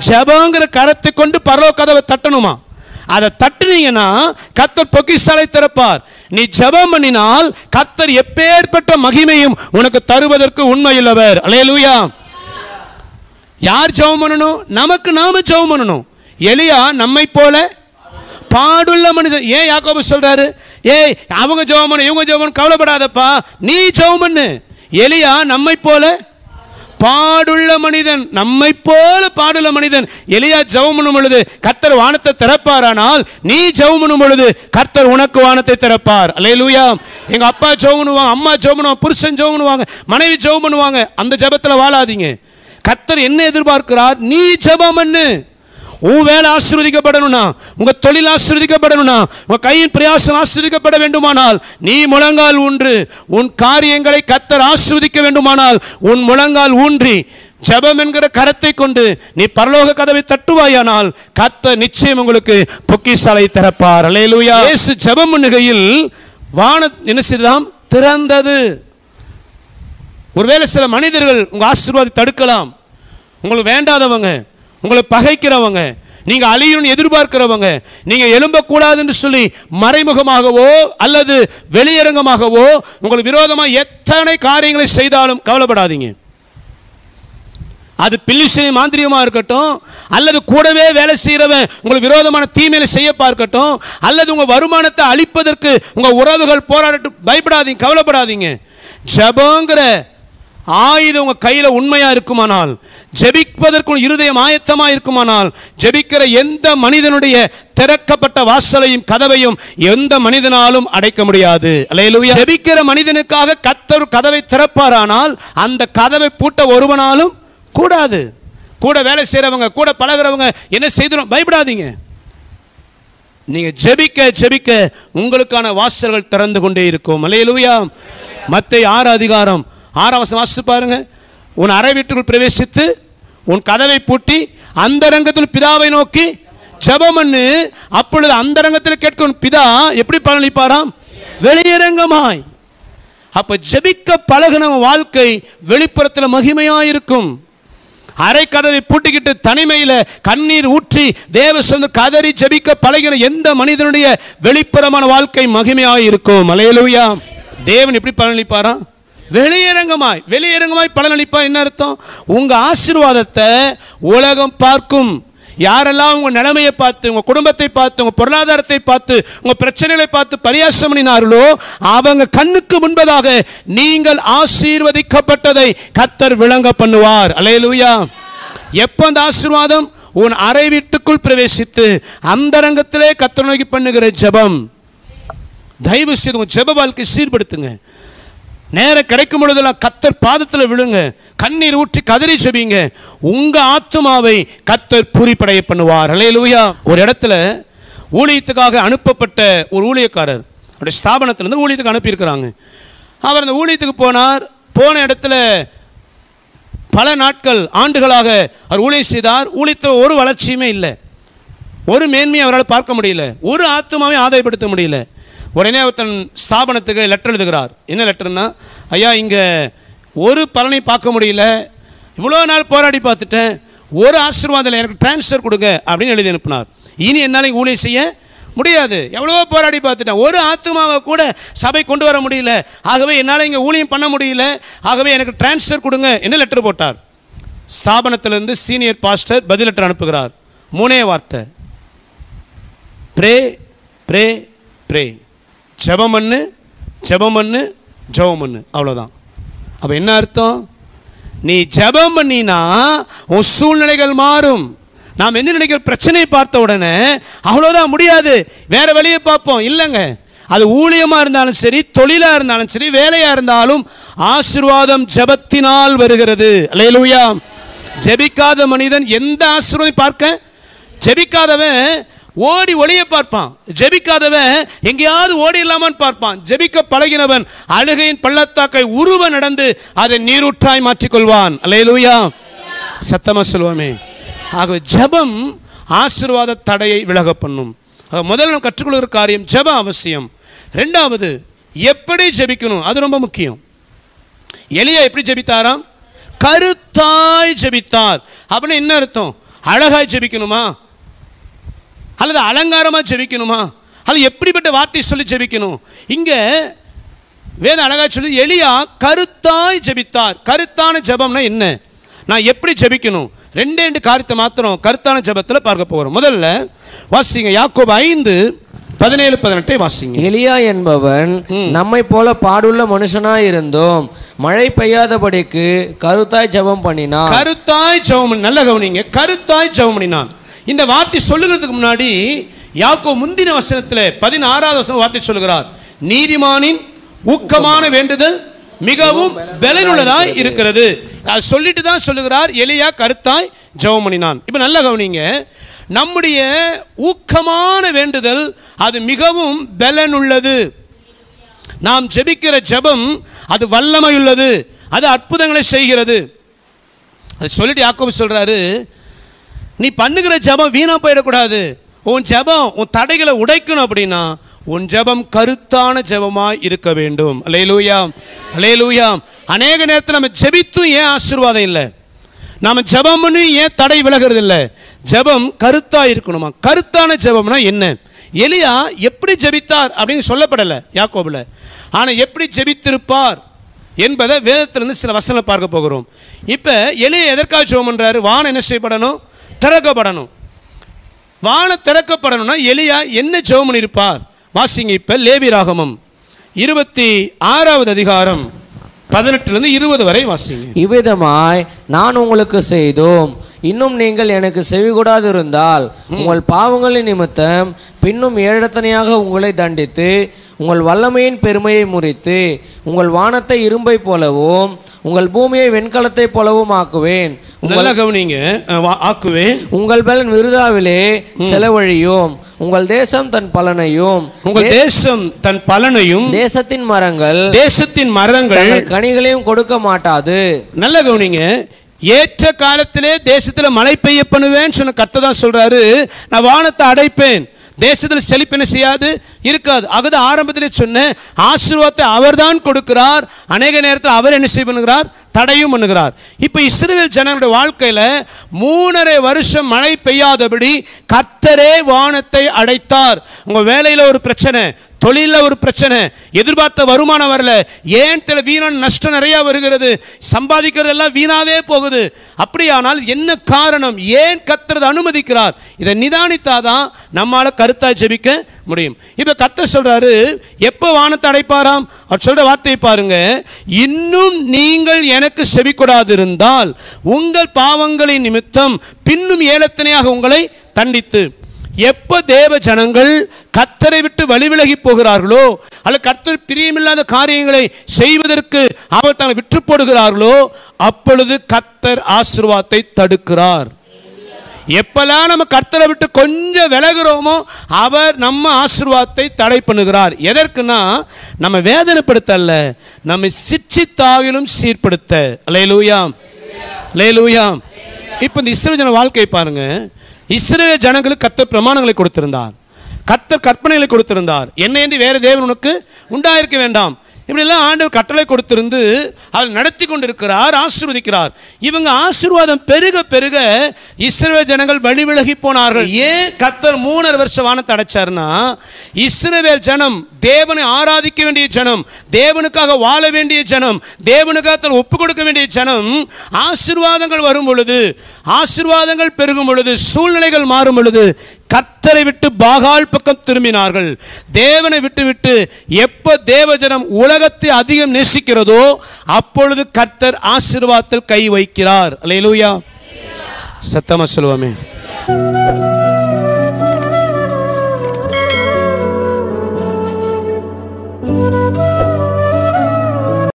ஜெபங்கிற கரத்தை கொண்டு பரலோக கதவை தட்டணுமா அதை தட்டுனீங்கன்னா கத்தர் பொக்கிசாலை திறப்பார் நீ ஜெபம் பண்ணினால் கத்தர் எப்பேற்பட்ட மகிமையும் உனக்கு தருவதற்கு உண்மையுள்ளவர் அலையலூயா யார் ஜெபம் பண்ணணும் நமக்கு நாம ஜெபம் பண்ணணும் எலியா நம்மை போல பாடுள்ள மனுஷன் ஏன் யாக்கோபு சொல்றாரு ஏய் அவங்க ஜெபம் பண்ணு இவங்க ஜெபம் பண்ணு கவலைப்படாதப்பா நீ ஜெபம் பண்ணு எலியா நம்மை போல பாடுள்ள மனிதன் நம்மை போல பாடுள்ள மனிதன் எலியா ஜெபம் பண்ணும் பொழுது கர்த்தர் வானத்தை திறப்பாரானால் நீ ஜெபம் பண்ணும் பொழுது கர்த்தர் உனக்கு வானத்தை திறப்பார் அல்லேலூயா எங்க அப்பா ஜெபம் பண்ணுவாங்க அம்மா ஜெபம் பண்ணுவாங்க புருஷன் ஜெபம் பண்ணுவாங்க மனைவி ஜெபம் பண்ணுவாங்க அந்த ஜெபத்துல வாழாதீங்க கர்த்தர் என்ன எதிர்பார்க்கிறார் நீ ஜெபம் பண்ணு உன் வேலை ஆசீர்வதிக்கப்படணும்னா உங்க தொழில் ஆசீர்வதிக்கப்படணும்னா உங்க கையின் பிரயாசம் ஆசீர்வதிக்கப்பட வேண்டுமானால் நீ முழங்கால் ஊன்று உன் காரியங்களை கத்தர் ஆசீர்வதிக்க வேண்டுமானால் உன் முழங்கால் ஊன்றி ஜெபம் என்கிற கரத்தை கொண்டு நீ பரலோக கதவை தட்டுவாயானால் கர்த்தர் நிச்சயம் உங்களுக்கு பொக்கிசாலை திறப்பார் அல்லேலூயா இயேசு ஜெபம் பண்ணுகையில் வான என்ன செய்தாம் திறந்தது ஒருவேளை சில மனிதர்கள் உங்க ஆசீர்வாதத்தை தடுக்கலாம் உங்களுக்கு வேண்டாதவங்க உங்களை பகைக்கிறவங்க நீங்க அழியணும்னு எதிர்பார்க்கிறவங்க நீங்க எழும்பக்கூடாதுன்னு சொல்லி மறைமுகமாகவோ அல்லது வெளியரங்கமாகவோ உங்களுக்கு விரோதமாக எத்தனை காரியங்களை செய்தாலும் கவலைப்படாதீங்க அது பில்லிசனி மாந்திரியமாக இருக்கட்டும் அல்லது கூடவே வேலை செய்கிறவன் உங்களுக்கு விரோதமான தீமையில செய்ய பார்க்கட்டும் அல்லது உங்கள் வருமானத்தை அழிப்பதற்கு உங்கள் உறவுகள் போராடட்டும் பயப்படாதீங்க கவலைப்படாதீங்க ஜபங்கிற ஆயுதம் உங்கள் கையில் உண்மையாக இருக்குமானால் ஜெபிப்பதற்கு உன் இருதயம் ஆயத்தமாக இருக்குமானால் ஜெபிக்கிற எந்த மனிதனுடைய திறக்கப்பட்ட வாசலையும் கதவையும் எந்த மனிதனாலும் அடைக்க முடியாது அல்லேலூயா ஜெபிக்கிற மனிதனுக்காக கத்தர் கதவை திறப்பாரானால் அந்த கதவை பூட்ட ஒருவனாலும் கூடாது கூட வேலை செய்கிறவங்க கூட பழகுறவங்க என்ன செய்திடும் பயப்படாதீங்க நீங்க ஜெபிக்க ஜெபிக்க உங்களுக்கான வாசல்கள் திறந்து கொண்டே இருக்கும் அல்லேலூயா மத்தேயு ஆறு அதிகாரம் ஆறாம் வசனம் வாசித்து பாருங்க உன் அறை வீட்டுக்குள் பிரவேசித்து உன் கதவை பூட்டி அந்த ரங்கத்தில் பிதாவை நோக்கி ஜெபம் பண்ணு அப்பொழுது அந்த ரங்கத்தில் கேட்கும் பிதா எப்படி பலனளிப்பாராம் வெளியரங்கமாய் அப்ப ஜெபிக்க பழகின வாழ்க்கை வெளிப்புறத்தில் மகிமையாக இருக்கும் அரை கதவை பூட்டிக்கிட்டு தனிமையில கண்ணீர் ஊற்றி தேவ சொந்த கதறி ஜெபிக்க பழகின எந்த மனிதனுடைய வெளிப்புறமான வாழ்க்கை மகிமையாக இருக்கும் அலையலூயா தேவன் எப்படி பலனளிப்பாராம் வெளியரங்கமாய் வெளியரங்கமாய் பலனளிப்பார் என்ன அர்த்தம் உங்க ஆசீர்வாதத்தை உலகம் பார்க்கும் யாரெல்லாம் உங்க நிலைமையை பார்த்து உங்க குடும்பத்தை பார்த்து உங்க பொருளாதாரத்தை பார்த்து உங்க பிரச்சனைகளை பார்த்து பரியாசம் பண்ணினார்களோ அவங்க கண்ணுக்கு முன்பதாக நீங்கள் ஆசீர்வதிக்கப்பட்டதை கர்த்தர் விளங்க பண்ணுவார் அலையலூயா எப்போ அந்த ஆசீர்வாதம் உன் அறை வீட்டுக்குள் பிரவேசித்து அந்த ரங்கத்திலே கர்த்தர் நோக்கி பண்ணுகிற ஜெபம் தயவு செய்து உங்க ஜெப வாழ்க்கை சீர்படுத்துங்க நேரம் கிடைக்கும் பொழுதெல்லாம் கத்தர் பாதத்தில் விழுங்க கண்ணீர் ஊற்றி கதறி செபிங்க உங்க ஆத்மாவை கத்தர் பூரிப்படைய பண்ணுவார் அலையலூயா ஒரு இடத்துல ஊழியத்துக்காக அனுப்பப்பட்ட ஒரு ஊழியக்காரர் அவருடைய ஸ்தாபனத்திலிருந்து ஊழியத்துக்கு அனுப்பியிருக்கிறாங்க அவர் அந்த ஊழியத்துக்கு போனார் போன இடத்துல பல நாட்கள் ஆண்டுகளாக அவர் ஊழியம் செய்தார் ஊழியத்தில் ஒரு வளர்ச்சியுமே இல்லை ஒரு மேன்மையை அவரால் பார்க்க முடியல ஒரு ஆத்மாவையும் ஆதாயப்படுத்த முடியல உடனே அவர் தன் ஸ்தாபனத்துக்கு லெட்டர் எழுதுகிறார் என்ன லெட்டர்னா ஐயா இங்கே ஒரு பலனை பார்க்க முடியல இவ்வளோ நாள் போராடி பார்த்துட்டேன் ஒரு ஆசீர்வாதம் இல்லை, எனக்கு ட்ரான்ஸ்ஃபர் கொடுங்க அப்படின்னு எழுதி அனுப்பினார் இனி என்னால் இங்கே ஊழியம் செய்ய முடியாது எவ்வளவோ போராடி பார்த்துட்டேன் ஒரு ஆத்மாவை கூட சபை கொண்டு வர முடியல ஆகவே என்னால் இங்கே ஊழியம் பண்ண முடியல ஆகவே எனக்கு ட்ரான்ஸ்ஃபர் கொடுங்க என்ன லெட்டர் போட்டார் ஸ்தாபனத்திலிருந்து சீனியர் பாஸ்டர் பதில் லெட்டர் அனுப்புகிறார் மூணே வார்த்தை ப்ரே ப்ரே ப்ரே ஜெபம் பண்ணு ஜெபம் பண்ணு ஜெபம் பண்ணு அவ்வளோதான் அப்போ என்ன அர்த்தம் நீ ஜெபம் பண்ணினா உன் சூழ்நிலைகள் மாறும் நாம் என்ன நினைக்கிற பிரச்சனையை பார்த்த உடனே அவ்வளோதான் முடியாது வேற வழியை பார்ப்போம் இல்லைங்க அது ஊழியமாக இருந்தாலும் சரி தொழிலாக இருந்தாலும் சரி வேலையாக இருந்தாலும் ஆசீர்வாதம் ஜெபத்தினால் வருகிறது அல்லேலூயா ஜெபிக்காத மனிதன் எந்த ஆசீர்வாதம் பார்க்க ஜெபிக்காதவன் ஓடி ஒளிய பார்ப்பான் ஜெபிக்காதவன் எங்கேயாவது ஓடிடலாமான்னு பார்ப்பான் ஜெபிக்க பழகினவன் அழுகையின் பள்ளத்தாக்கை உருவ நடந்து அதை நீரூற்றாய் மாற்றிக்கொள்வான் அல்லேலூயா சத்தமா சொல்லுவோமே ஆகவே ஜெபம் ஆசீர்வாத தடையை விலக பண்ணும் ஆக முதல்ல நம்ம கற்றுக்கொள்கிற காரியம் ஜெபம் அவசியம் ரெண்டாவது எப்படி ஜெபிக்கணும் அது ரொம்ப முக்கியம் எலியா எப்படி ஜெபித்தாராம் கருத்தாய் ஜெபித்தார் அப்படின்னு என்ன அர்த்தம் அழகாய் ஜெபிக்கணுமா அல்லது அலங்காரமாக ஜெபிக்கணுமா அல்லது எப்படிப்பட்ட வார்த்தை சொல்லி ஜெபிக்கணும் இங்கே வேத அழகா சொல்லி எலியா கருத்தாய் ஜெபித்தார் கருத்தான ஜெபம்னா என்ன நான் எப்படி ஜெபிக்கணும் ரெண்டே ரெண்டு காரியத்தை மாத்திரம் கருத்தான ஜெபத்தில் பார்க்க போகிறோம் முதல்ல வாசிங்க யாக்கோபு ஐந்து பதினேழு பதினெட்டை வாசிங்க எலியா என்பவன் நம்மை போல பாடுள்ள மனுஷனாய் இருந்தோம் மழை பெய்யாதபடிக்கு கருத்தாய் ஜெபம் பண்ணினான் கருத்தாய் ஜெபம் பண்ணி- நல்ல கவனிங்க கருத்தாய் ஜெபம் பண்ணினான் இந்த வார்த்தை சொல்லுகிறதுக்கு முன்னாடி யாக்கோ முந்தின வசனத்தில் பதினாறாவது வசனம் வார்த்தை சொல்லுகிறார் நீதிமானின் ஊக்கமான வேண்டுதல் மிகவும் பலனுள்ளதாய் இருக்கிறது அது சொல்லிட்டு தான் சொல்லுகிறார் எலியா கருத்தாய் ஜெபம் பண்ணினான் இப்போ நல்ல கவனிங்க நம்முடைய ஊக்கமான வேண்டுதல் அது மிகவும் பலனுள்ளது நாம் ஜெபிக்கிற ஜெபம் அது வல்லமையுள்ளது அது அற்புதங்களை செய்கிறது அது சொல்லிட்டு யாக்கோபு சொல்றாரு நீ பண்ணுகிற ஜெபம் வீணா போயிடக்கூடாது உன் ஜெபம் உன் தடைகளை உடைக்கணும் அப்படின்னா உன் ஜெபம் கருத்தான ஜெபமாய் இருக்க வேண்டும் அலையலூயா அலையலூயா அநேக நேரத்தில் நம்ம ஜெபித்தும் ஏன் ஆசீர்வாதம் இல்லை நாம ஜெபம் பண்ணி ஏன் தடை விலகிறது இல்லை ஜெபம் கருத்தா இருக்கணுமா கருத்தான ஜெபம்னா என்ன எலியா எப்படி ஜெபித்தார் அப்படின்னு சொல்லப்படலை யாக்கோபுல ஆனால் எப்படி ஜெபித்திருப்பார் என்பதை வேதத்திலிருந்து சில வசனம் பார்க்க போகிறோம் இப்போ எலியா எதற்காக ஜெபம் பண்றாரு வானம் என்ன செய்யப்படணும் திறக்கப்படணும் வானம் திறக்கப்படணும்னா எலியா என்ன ஜெபம் பண்ணியிருப்பார் வாசிங்க இப்போ லேவி ராகமம் இருபத்தி ஆறாவது அதிகாரம் பதினெட்டுலேருந்து இருபது வரை வாசிங்க இவ்விதமாய் நான் உங்களுக்கு செய்தோம் இன்னும் நீங்கள் எனக்கு செவிகூடாதிருந்தால் உங்கள் பாவங்களின் நிமித்தம் பின்னும் ஏழத்தனையாக உங்களை தண்டித்து உங்கள் வல்லமையின் பெருமையை முறித்து உங்கள் வானத்தை இரும்பை போலவும் உங்கள் பூமியை வெண்கலத்தைப் போலவும் ஆக்குவேன் நல்லா கவனிங்க அஹ், வா- ஆக்குவேன் உங்கள் பலன் விருதாவிலே செலவழியும் உங்கள் தேசம் தன் பலனையும் உங்கள் தேசம் தன் பலனையும் தேசத்தின் மரங்கள் தேசத்தின் மரங்கள் தங்கள் கனிகளையும் கொடுக்க மாட்டாது நல்ல கவனிங்க ஏற்ற காலத்திலே தேசத்தில் மழை பெய்ய பண்ணுவேன்னு சொன்ன கர்த்தர் தான் சொல்றாரு நான் வானத்தை அடைப்பேன் தேசத்தில் செழிப்பு என்ன செய்யாது இருக்காது ஆகது ஆரம்பத்திலே சொன்ன ஆசீர்வாதத்தை அவர்தான் கொடுக்கிறார் அநேக நேரத்தில் அவர் என்ன செய்ய பண்ணுகிறார் தடையும் பண்ணுகிறார் இப்போ இஸ்ரேல் ஜனங்களுடைய வாழ்க்கையில் மூணரை வருஷம் மழை பெய்யாதபடி கர்த்தரே வானத்தை அடைத்தார் உங்கள் வேலையில் ஒரு பிரச்சனை தொழிலில் ஒரு பிரச்சனை எதிர்பார்த்த வருமானம் வரல ஏன் தெரியல வீணான நஷ்டம் நிறைய வருகிறது சம்பாதிக்கிறதெல்லாம் வீணாவே போகுது அப்படியானால் என்ன காரணம் ஏன் கத்துறது அனுமதிக்கிறார் இதை நிதானித்தாதான் நம்மால கருத்தா ஜெபிக்க முடியும் இப்போ கர்த்தர் சொல்றாரு எப்போ வானத்தை அடைப்பாராம் அவர் சொல்ற வார்த்தையை பாருங்க இன்னும் நீங்கள் எனக்கு செவிக்கொடாதிருந்தால் உங்கள் பாவங்களின் நிமித்தம் பின்னும் ஏலத்தினையாக உங்களை தண்டித்து எப்போ தேவ ஜனங்கள் கத்தரை விட்டு வழிவிலகி போகிறார்களோ அல்லது கர்த்தர் பிரியமில்லாத காரியங்களை செய்வதற்கு அவர் தங்களை விற்று போடுகிறார்களோ அப்பொழுது கத்தர் ஆசீர்வாதத்தை தடுக்கிறார் எப்பெல்லாம் நம்ம கர்த்தரை விட்டு கொஞ்சம் விலகுறோமோ அவர் நம்ம ஆசீர்வாதத்தை தடை பண்ணுகிறார் எதற்குன்னா நம்ம வேதனைப்படுத்தல்ல நம்மை சிற்றித்தாகிலும் சீர்படுத்த அலையலூயாம் அலையலூயாம் இப்போ இந்த இஸ்ரேல் ஜன வாழ்க்கை பாருங்க இஸ்ரேல் ஜனங்களுக்கு கர்த்தர் பிரமாணங்களை கொடுத்திருந்தார் கர்த்தர் கற்பனைகளை கொடுத்திருந்தார் என்ன என்று வேறு தேவன் உனக்கு உண்டாயிருக்க வேண்டாம் இப்படியெல்லாம் ஆண்டவர் கட்டளை கொடுத்திருந்து அவர் நடத்தி கொண்டிருக்கிறார் ஆசீர்வதிக்கிறார் இவங்க ஆசீர்வாதம் பெருக பெருக இஸ்ரவேல் ஜனங்கள் வழி விலகி போனார்கள் ஏன் கத்தர் மூணரை வருஷம் வானத்தை அடைச்சார்னா இஸ்ரவேல் ஜனம் தேவனை ஆராதிக்க வேண்டிய ஜனம் தேவனுக்காக வாழ வேண்டிய ஜனம் தேவனுக்காக தன் ஒப்பு கொடுக்க வேண்டிய ஜனம் ஆசீர்வாதங்கள் வரும் பொழுது ஆசீர்வாதங்கள் பெருகும் பொழுது சூழ்நிலைகள் மாறும் பொழுது கத்தரை விட்டு பாகால் பக்கம் திரும்பினார்கள் தேவனை விட்டு விட்டு எப்ப தேவஜனம் உலகத்தை அதிகம் நேசிக்கிறதோ அப்பொழுது கர்த்தர் ஆசீர்வாதத்தில் கை வைக்கிறார் அல்லேலூயா சத்தமா சொல்லுவோமே